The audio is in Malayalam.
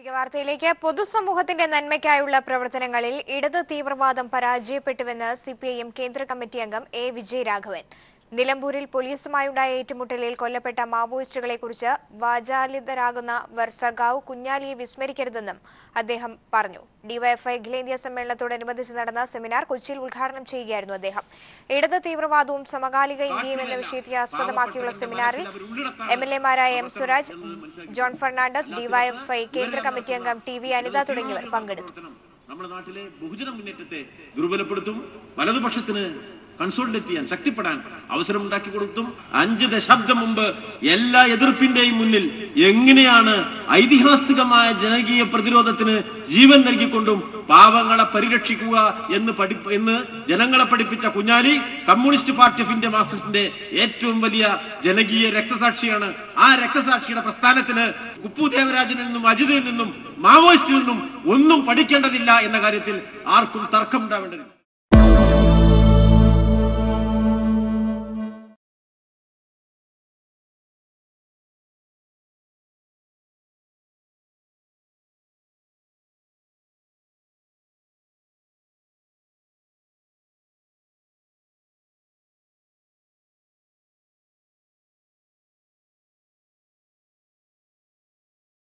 തിരികെ വാർത്തയിലേക്ക് പൊതുസമൂഹത്തിന്റെ നന്മയ്ക്കായുള്ള പ്രവർത്തനങ്ങളിൽ ഇടത് തീവ്രവാദം പരാജയപ്പെട്ടുവെന്ന് സിപിഐഎം കേന്ദ്ര കമ്മിറ്റി അംഗം എ വിജയരാഘവൻ നിലമ്പൂരിൽ പോലീസുമായുണ്ടായ ഏറ്റുമുട്ടലിൽ കൊല്ലപ്പെട്ട മാവോയിസ്റ്റുകളെക്കുറിച്ച് വാചാലിതരാകുന്നവർ സർഗാവ് കുഞ്ഞാലിയെ വിസ്മരിക്കരുതെന്നും അദ്ദേഹം പറഞ്ഞു ഡിവൈഎഫ്ഐ അഖിലേന്ത്യാ സമ്മേളനത്തോടനുബന്ധിച്ച് നടന്ന സെമിനാർ കൊച്ചിയിൽ ഉദ്ഘാടനം ചെയ്യുകയായിരുന്നു അദ്ദേഹം ഇടത് തീവ്രവാദവും സമകാലിക ഇന്ത്യയും എന്ന വിഷയത്തെ ആസ്പദമാക്കിയുള്ള സെമിനാറിൽ എം എൽ എമാരായ എം സ്വരാജ് ജോൺ ഫെർണാണ്ടസ് ഡിവൈഎഫ്ഐ കേന്ദ്ര കമ്മിറ്റി അംഗം ടി വി അനിത തുടങ്ങിയവർ പങ്കെടുത്തു നമ്മുടെ നാട്ടിലെ ബഹുജന മുന്നേറ്റത്തെ ദുർബലപ്പെടുത്തും വലതുപക്ഷത്തിന് കൺസോളിഡേറ്റ് ചെയ്യാൻ ശക്തിപ്പെടാൻ അവസരം ഉണ്ടാക്കി കൊടുത്തും അഞ്ച് ദശാബ്ദം മുമ്പ് എല്ലാ എതിർപ്പിന്റെയും മുന്നിൽ എങ്ങനെയാണ് ഐതിഹാസികമായ ജനകീയ പ്രതിരോധത്തിന് ജീവൻ നൽകിക്കൊണ്ടും പാവങ്ങളെ പരിരക്ഷിക്കുക എന്ന് പഠി എന്ന് ജനങ്ങളെ പഠിപ്പിച്ച Kunjali communist party of India മാർക്സിസ്റ്റിന്റെ ഏറ്റവും വലിയ ജനകീയ രക്തസാക്ഷിയാണ് ആ രക്തസാക്ഷിയുടെ പ്രസ്ഥാനത്തിന് കുപ്പു ദേവരാജനിൽ നിന്നും അജിതയിൽ നിന്നും മാവോയിസ്റ്റിൽ നിന്നും ഒന്നും പഠിക്കേണ്ടതില്ല എന്ന കാര്യത്തിൽ ആർക്കും തർക്കമുണ്ടാവേണ്ടതില്ല